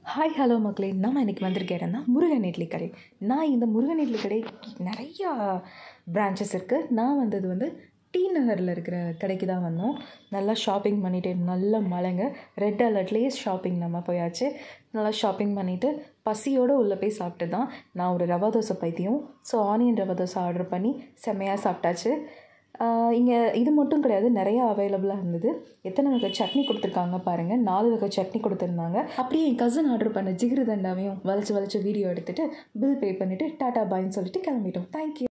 hi hello மக்களே நம்ம இன்றைக்கி வந்திருக்க இடம் தான் முருகன் இட்லி கடை நான் இந்த முருகன் இட்லி கடை நிறையா பிரான்ச்சஸ் இருக்குது நான் வந்தது வந்து டி நகரில் இருக்கிற கடைக்கு தான் வந்தோம் நல்லா ஷாப்பிங் பண்ணிவிட்டு நல்ல மழைங்க ரெட் அலர்ட்லேயே ஷாப்பிங் நம்ம போயாச்சு நல்லா ஷாப்பிங் பண்ணிவிட்டு பசியோடு உள்ளே போய் சாப்பிட்டு தான் நான் ஒரு ரவா தோசை பைத்தியம் so onion rava dosa order பண்ணி செம்மையாக சாப்பிட்டாச்சு இங்கே இது மட்டும் கிடையாது நிறையா அவைலபிளாக இருந்தது எத்தனை வகை சட்னி கொடுத்துருக்காங்க பாருங்கள் நாலு வகை சட்னி கொடுத்துருந்தாங்க அப்படியே என் கசன் ஆர்டர் பண்ண ஜிகிரு தண்டாவையும் வளைச்சு வளைச்சு வீடியோ எடுத்துகிட்டு பில் பே பண்ணிவிட்டு டாட்டா பாய்ன்னு சொல்லிட்டு கிளம்பிட்டோம் தேங்க்யூ